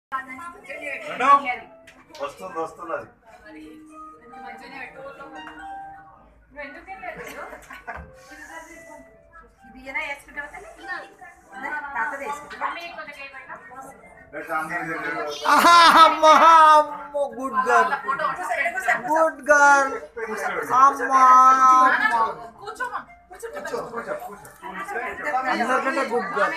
వస్తుంది వస్తుంది అది బియ్యనా వేసుకుంటావా తల్లి? తాతది వేసుకుంటావా? రేపు అందరికీ తెలియదు. అమ్మా అమ్మ గుడ్ గర్ల్ గుడ్ గర్ల్ అమ్మా అందరికంటే good girl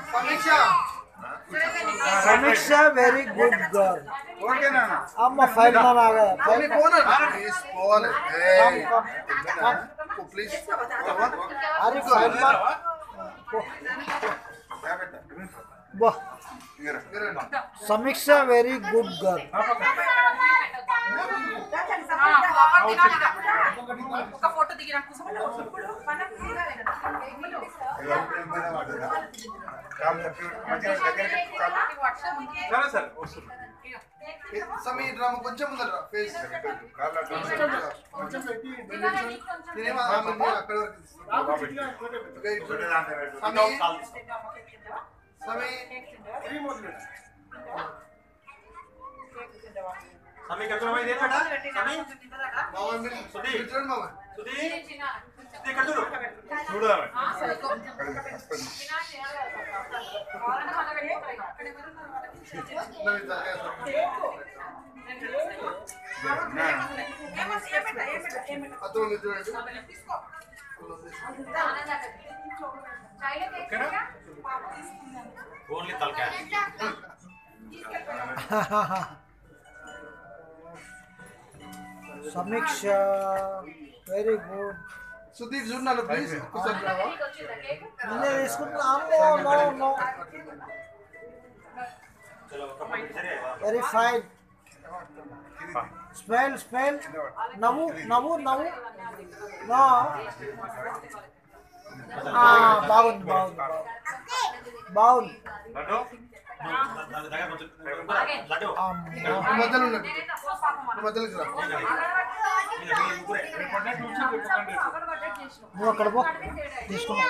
Sameeksha very good girl అమ్మ ఫైల్ మనాగా ఫైల్ ప్లీజ్ పోవాలి ఏయ్. ప్లీజ్ అరే ఫైల్ మా బా సమీక్ష వెరీ గుడ్ గర్ల్ ఒక ఫోటో దిగిన కూర్చోమని మనం ఎవరి ప్రేమ పడ్డదా? కాలు తప్పి మంచిగా దగ్గరికి కాలు. సరే సరే వస్తుంది సమీ డ్రామా కొంచెం ముందర ఫేస్ కాళ్ళు అట్లా ఉంచండి. నేనేమో ఆ ముందు అక్కడ వరకు తీసుకున్నా. ఓకే, ఇప్పుడు ఒకటే దాంట్లో పెట్టు. సమీ సమీ సమీకి ఎక్కడ పోయింది ఏంటట? సమీ? మామ మీరు సుధీ. మీరు చూడండి మామ సుధీ? సుధీ ఇక్కడ చూడు. చూడు ఆమె. నవ్వు ఇట్లా చేస్తాం. అతను మీరు చూడండి ఓన్లీ తలకాయ సమీక్ష వెరీ గుడ్ సుధీర్ చూడాలి ప్లీజ్ ఒక్కసారి రావా నేనే తీసుకుంటున్నా అమ్మో నో నో చలో ఒక పైకి సరే వెరీ ఫైన్ స్మైల్ స్మైల్ నవ్వు నవ్వు నవ్వు నో ఆ, బాగుంది బాగుంది బాగుంది లడ్డు? దగ్గర కొంచెం లడ్డు అమ్మా. నువ్వు మధ్యలో ఉండండి నువ్వు మధ్యలోకి రా మీరు మీ ముగ్గురే. నువ్వు అక్కడ పో తీసుకున్నా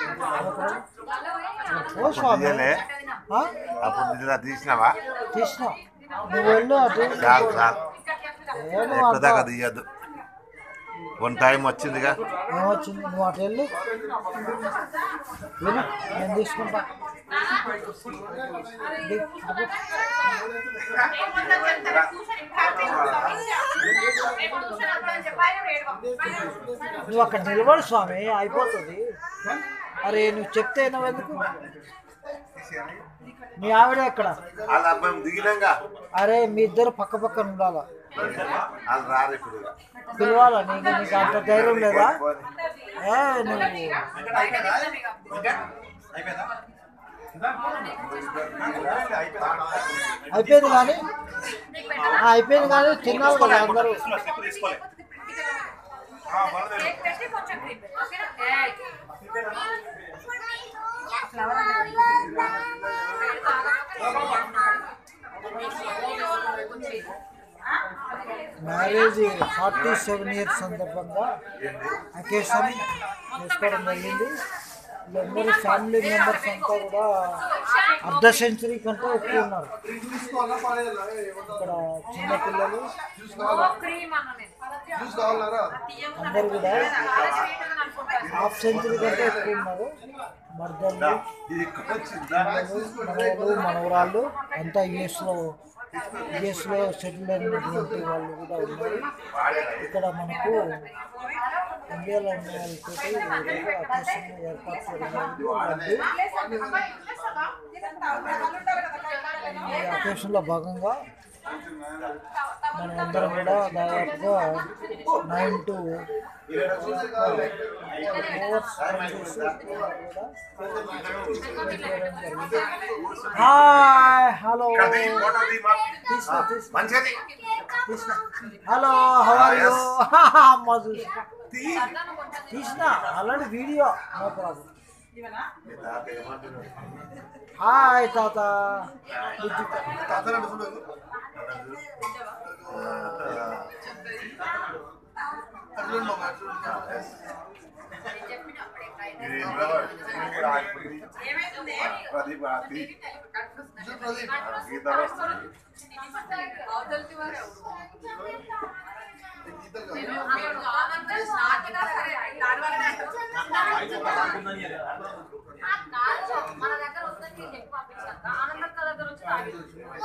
ఓ స్వామి తీయలే? ఆ? అప్పుడు ఇలా తీసినావా తీసినా నువ్వు వెళ్ళు అటు చాలు చాలు ఏమో ఎక్కువ దాకా అటు తీయద్దు వన్ టైం వచ్చిందిగా ఏమొచ్చింది నువ్వు అటు వెళ్ళు వెళ్ళు నేను తీసుకుంటా ది- ది- నువ్వు అక్కడ నిలబడు స్వామి అయిపోతుంది అరే నువ్వు చెప్తే ఎందుకు మీ ఆవిడ ఎక్కడ వాళ్ళ అబ్బాయి దిగినాగా అరే మీ ఇద్దరు పక్క పక్కన ఉండాలా వాళ్ళు రారు ఇప్పుడు పిలవాలా నీకు నీకు అంత ధైర్యం లేదా ఏ నువ్వు అయిపోయిందా అయిపోయింది కానీ ఆ, అయిపోయింది కానీ తిన్నావు కదా అందరూ స్లిప్ తీసుకోలే మ్యారేజ్ ఫార్టీ సెవెన్ ఇయర్స్ సందర్భంగా అకేషన్ చేసుకోవడం జరిగింది వీళ్ళందరూ ఫ్యామిలీ మెంబర్స్ అంతా కూడా అర్ధ సెంచరీ కంటే ఎక్కువ ఉన్నారు తీసుకోవాలా పాడేయాలా ఏయ్, ఏమన్నా? ఇక్కడ చిన్నపిల్లలు జ్యూస్ కావాలా జ్యూస్ కావాలరా అందరు కూడా హాఫ్ సెంచరీ కంటే ఎక్కువ ఉన్నారు మర్దళ్ళు ఇది ఎక్కువ వచ్చిందా మనవలు మనవరాళ్ళు అంతా యుఎస్లో యుఎస్లో సెటిల్ అయినటువంటి వాళ్ళు కూడా ఉన్నారు ఇక్కడ మనకు ఇండియాలో ఉన్న వాళ్ళతోటి అకేషన్ ఏర్పాటు చేయడం జరిగింది. ఈ అకేషన్లో భాగంగా మనం అందరం కూడా దాదాపుగా నైన్ టు హాయ్ హలో తీసుకో తీసుకో మంచిది తీసిన హలో హౌ ఆర్ యూ అమ్మ చూసిన తీసిన already video no problem hi తాత బుజ్జి తాతనంటే చూడదు అటు చూడండి మామ, అటు చూడండి. ఇది ఎవరో ఆగిపోయింది. ప్రదీప్ ఆగి చూడు ప్రదీప్ గీతలో మన దగ్గర వస్తే నేను చెప్పి పంపించాక ఆనందక్క దగ్గర వచ్చి తాగి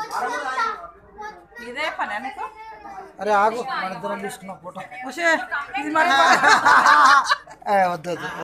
ఇదే పని అనుకో అరే ఆగు మన ఇద్దరం తీసుకున్న ఫోటో ఉషే ఇది మరి ఏ, వద్దు వద్దు